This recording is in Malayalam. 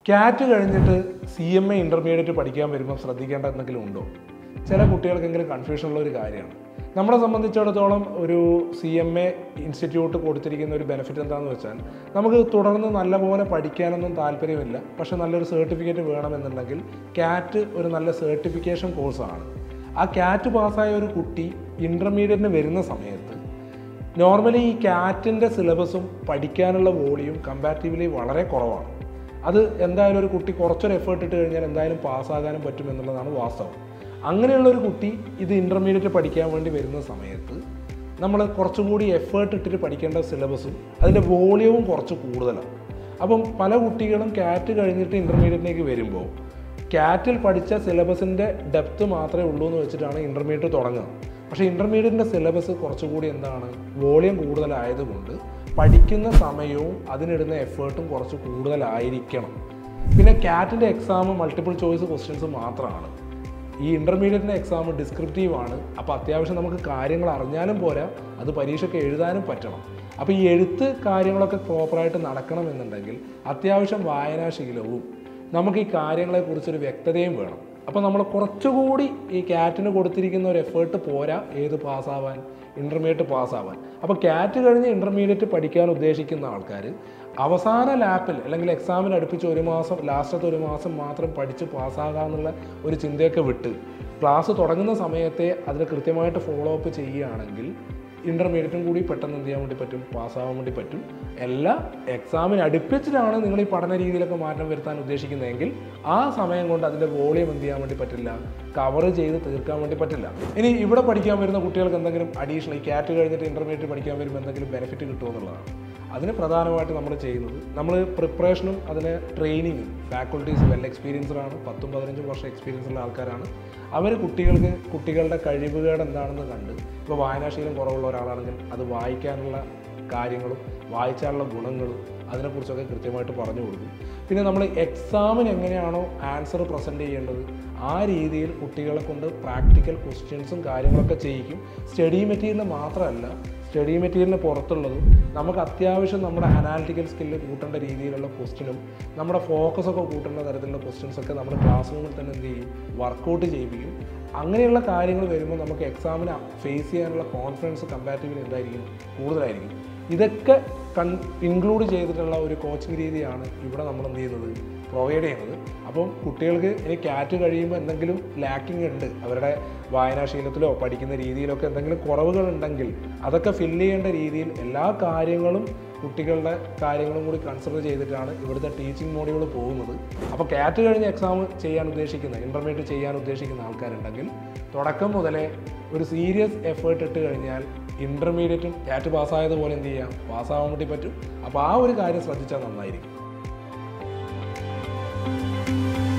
ക്യാറ്റ് കഴിഞ്ഞിട്ട് സി എം എ ഇൻ്റർമീഡിയറ്റ് പഠിക്കാൻ വരുമ്പോൾ ശ്രദ്ധിക്കേണ്ട എന്തെങ്കിലും ഉണ്ടോ ചില കുട്ടികൾക്കെങ്കിലും കൺഫ്യൂഷൻ ഉള്ള ഒരു കാര്യമാണ് നമ്മളെ സംബന്ധിച്ചിടത്തോളം ഒരു സി എം എ ഇൻസ്റ്റിറ്റ്യൂട്ട് കൊടുത്തിരിക്കുന്ന ഒരു ബെനിഫിറ്റ് എന്താണെന്ന് വെച്ചാൽ നമുക്ക് തുടർന്ന് നല്ലപോലെ പഠിക്കാനൊന്നും താല്പര്യമില്ല പക്ഷേ നല്ലൊരു സർട്ടിഫിക്കറ്റ് വേണമെന്നുണ്ടെങ്കിൽ ക്യാറ്റ് ഒരു നല്ല സർട്ടിഫിക്കേഷൻ കോഴ്സാണ് ആ ക്യാറ്റ് പാസ്സായ ഒരു കുട്ടി ഇൻ്റർമീഡിയറ്റിന് വരുന്ന സമയത്ത് നോർമലി ഈ ക്യാറ്റിൻ്റെ സിലബസും പഠിക്കാനുള്ള വോളിയും കമ്പാരിറ്റീവ്ലി വളരെ കുറവാണ് അത് എന്തായാലും ഒരു കുട്ടി കുറച്ചൊരു എഫേർട്ട് ഇട്ട് കഴിഞ്ഞാൽ എന്തായാലും പാസ്സാകാനും പറ്റും എന്നുള്ളതാണ് വാസ്തവം അങ്ങനെയുള്ള ഒരു കുട്ടി ഇത് ഇൻ്റർമീഡിയറ്റ് പഠിക്കാൻ വേണ്ടി വരുന്ന സമയത്ത് നമ്മൾ കുറച്ചുകൂടി എഫേർട്ട് ഇട്ടിട്ട് പഠിക്കേണ്ട സിലബസും അതിൻ്റെ വോളിയവും കുറച്ച് കൂടുതലാണ് അപ്പം പല കുട്ടികളും ക്യാറ്റ് കഴിഞ്ഞിട്ട് ഇൻ്റർമീഡിയറ്റിലേക്ക് വരുമ്പോൾ ക്യാറ്റിൽ പഠിച്ച സിലബസിൻ്റെ ഡെപ്ത് മാത്രമേ ഉള്ളൂ എന്ന് വെച്ചിട്ടാണ് ഇൻ്റർമീഡിയറ്റ് തുടങ്ങുക പക്ഷേ ഇൻ്റർമീഡിയറ്റിൻ്റെ സിലബസ് കുറച്ചുകൂടി എന്താണ് വോളിയം കൂടുതലായതുകൊണ്ട് പഠിക്കുന്ന സമയവും അതിനിടുന്ന എഫേർട്ടും കുറച്ച് കൂടുതലായിരിക്കണം പിന്നെ ക്യാറ്റിൻ്റെ എക്സാം മൾട്ടിപ്പിൾ ചോയ്സ് ക്വസ്റ്റ്യൻസ് മാത്രമാണ് ഈ ഇൻ്റർമീഡിയറ്റിൻ്റെ എക്സാം ഡിസ്ക്രിപ്റ്റീവ് ആണ് അപ്പോൾ അത്യാവശ്യം നമുക്ക് കാര്യങ്ങൾ അറിഞ്ഞാലും പോരാ അത് പരീക്ഷയ്ക്ക് എഴുതാനും പറ്റണം അപ്പോൾ ഈ എഴുത്ത് കാര്യങ്ങളൊക്കെ പ്രോപ്പറായിട്ട് നടക്കണമെന്നുണ്ടെങ്കിൽ അത്യാവശ്യം വായനാശീലവും നമുക്ക് ഈ കാര്യങ്ങളെക്കുറിച്ചൊരു വ്യക്തതയും വേണം അപ്പോൾ നമ്മൾ കുറച്ചുകൂടി ഈ ക്യാറ്റിന് കൊടുത്തിരിക്കുന്ന ഒരു എഫേർട്ട് പോരാ ഏത് പാസ്സാവാൻ ഇൻ്റർമീഡിയറ്റ് പാസ്സാവാൻ അപ്പോൾ ക്യാറ്റ് കഴിഞ്ഞ് ഇൻ്റർമീഡിയറ്റ് പഠിക്കാൻ ഉദ്ദേശിക്കുന്ന ആൾക്കാർ അവസാന ലാപ്പിൽ അല്ലെങ്കിൽ എക്സാമിന് അടുപ്പിച്ച് ഒരു മാസം ലാസ്റ്റത്തെ ഒരു മാസം മാത്രം പഠിച്ച് പാസ്സാകാമെന്നുള്ള ഒരു ചിന്തയൊക്കെ വിട്ട് ക്ലാസ് തുടങ്ങുന്ന സമയത്തെ അതിന് കൃത്യമായിട്ട് ഫോളോ അപ്പ് ചെയ്യുകയാണെങ്കിൽ ഇൻ്റർമീഡിയറ്റും കൂടി പെട്ടെന്ന് എന്ത് ചെയ്യാൻ വേണ്ടി പറ്റും പാസ്സാവാൻ വേണ്ടി പറ്റും എല്ലാ എക്സാമിന് അടുപ്പിച്ചിട്ടാണ് നിങ്ങൾ ഈ പഠന രീതിയിലൊക്കെ മാറ്റം വരുത്താൻ ഉദ്ദേശിക്കുന്നതെങ്കിൽ ആ സമയം കൊണ്ട് അതിൻ്റെ വോളിയം എന്ത് ചെയ്യാൻ വേണ്ടി പറ്റില്ല കവർ ചെയ്ത് തീർക്കാൻ വേണ്ടി പറ്റില്ല ഇനി ഇവിടെ പഠിക്കാൻ വരുന്ന കുട്ടികൾക്ക് എന്തെങ്കിലും അഡീഷണൽ ഈ ക്യാറ്റ് കഴിഞ്ഞിട്ട് ഇൻ്റർമീഡിയറ്റ് പഠിക്കാൻ വരുമ്പോൾ എന്തെങ്കിലും ബെനിഫിറ്റ് കിട്ടുമോ എന്നുള്ളതാണ് അതിന് പ്രധാനമായിട്ട് നമ്മൾ ചെയ്യുന്നത് നമ്മൾ പ്രിപ്പറേഷനും അതിന് ട്രെയിനിങ്ങും ഫാക്കൾട്ടീസ് വെൽ എക്സ്പീരിയൻസ്ഡ് ആണ് പത്തും പതിനഞ്ചും വർഷം എക്സ്പീരിയൻസ് ഉള്ള ആൾക്കാരാണ് അവർ കുട്ടികൾക്ക് കുട്ടികളുടെ കഴിവുകേട് എന്താണെന്ന് കണ്ട് ഇപ്പോൾ വായനാശീലം കുറവുള്ള ഒരാളാണെങ്കിൽ അത് വായിക്കാനുള്ള കാര്യങ്ങളും വായിച്ചാലുള്ള ഗുണങ്ങളും അതിനെക്കുറിച്ചൊക്കെ കൃത്യമായിട്ട് പറഞ്ഞു കൊടുക്കും പിന്നെ നമ്മൾ എക്സാമിന് എങ്ങനെയാണോ ആൻസർ പ്രസൻറ്റ് ചെയ്യേണ്ടത് ആ രീതിയിൽ കുട്ടികളെ കൊണ്ട് പ്രാക്ടിക്കൽ ക്വസ്റ്റ്യൻസും കാര്യങ്ങളൊക്കെ ചെയ്യിക്കും സ്റ്റഡി മെറ്റീരിയൽ മാത്രമല്ല സ്റ്റഡി മെറ്റീരിയലിന് പുറത്തുള്ളതും നമുക്ക് അത്യാവശ്യം നമ്മുടെ അനാലിറ്റിക്കൽ സ്കില്ല് കൂട്ടേണ്ട രീതിയിലുള്ള ക്വസ്റ്റ്യനും നമ്മുടെ ഫോക്കസ് ഒക്കെ കൂട്ടേണ്ട തരത്തിലുള്ള ക്വസ്റ്റ്യൻസ് ഒക്കെ നമ്മുടെ ക്ലാസ് റൂമിൽ തന്നെ എന്ത് ചെയ്യും വർക്കൗട്ട് ചെയ്യിപ്പിക്കും അങ്ങനെയുള്ള കാര്യങ്ങൾ വരുമ്പോൾ നമുക്ക് എക്സാമിന് ഫേസ് ചെയ്യാനുള്ള കോൺഫിഡൻസ് കമ്പാരിറ്റീവ്ലി എന്തായിരിക്കും കൂടുതലായിരിക്കും ഇതൊക്കെ കൺ ഇൻക്ലൂഡ് ചെയ്തിട്ടുള്ള ഒരു കോച്ചിങ് രീതിയാണ് ഇവിടെ നമ്മൾ എന്ത് ചെയ്യുന്നത് പ്രൊവൈഡ് ചെയ്യുന്നത് അപ്പം കുട്ടികൾക്ക് ഇനി ക്യാറ്റ് കഴിയുമ്പോൾ എന്തെങ്കിലും ലാക്കിംഗ് ഉണ്ട് അവരുടെ വായനാശീലത്തിലോ പഠിക്കുന്ന രീതിയിലൊക്കെ എന്തെങ്കിലും കുറവുകൾ ഉണ്ടെങ്കിൽ അതൊക്കെ ഫില്ല് ചെയ്യേണ്ട രീതിയിൽ എല്ലാ കാര്യങ്ങളും കുട്ടികളുടെ കാര്യങ്ങളും കൂടി കൺസിഡർ ചെയ്തിട്ടാണ് ഇവിടുത്തെ ടീച്ചിങ് മോഡ്യൂൾ പോകുന്നത് അപ്പോൾ ക്യാറ്റ് കഴിഞ്ഞ് എക്സാം ചെയ്യാൻ ഉദ്ദേശിക്കുന്ന ഇൻ്റർമീഡിയറ്റ് ചെയ്യാൻ ഉദ്ദേശിക്കുന്ന ആൾക്കാരുണ്ടെങ്കിൽ തുടക്കം മുതലേ ഒരു സീരിയസ് എഫേർട്ട് ഇട്ട് കഴിഞ്ഞാൽ ഇൻ്റർമീഡിയറ്റും ക്യാറ്റ് പാസ്സായതുപോലെ എന്ത് ചെയ്യാം പാസ്സാവാൻ വേണ്ടി പറ്റും അപ്പോൾ ആ ഒരു കാര്യം ശ്രദ്ധിച്ചാൽ നന്നായിരിക്കും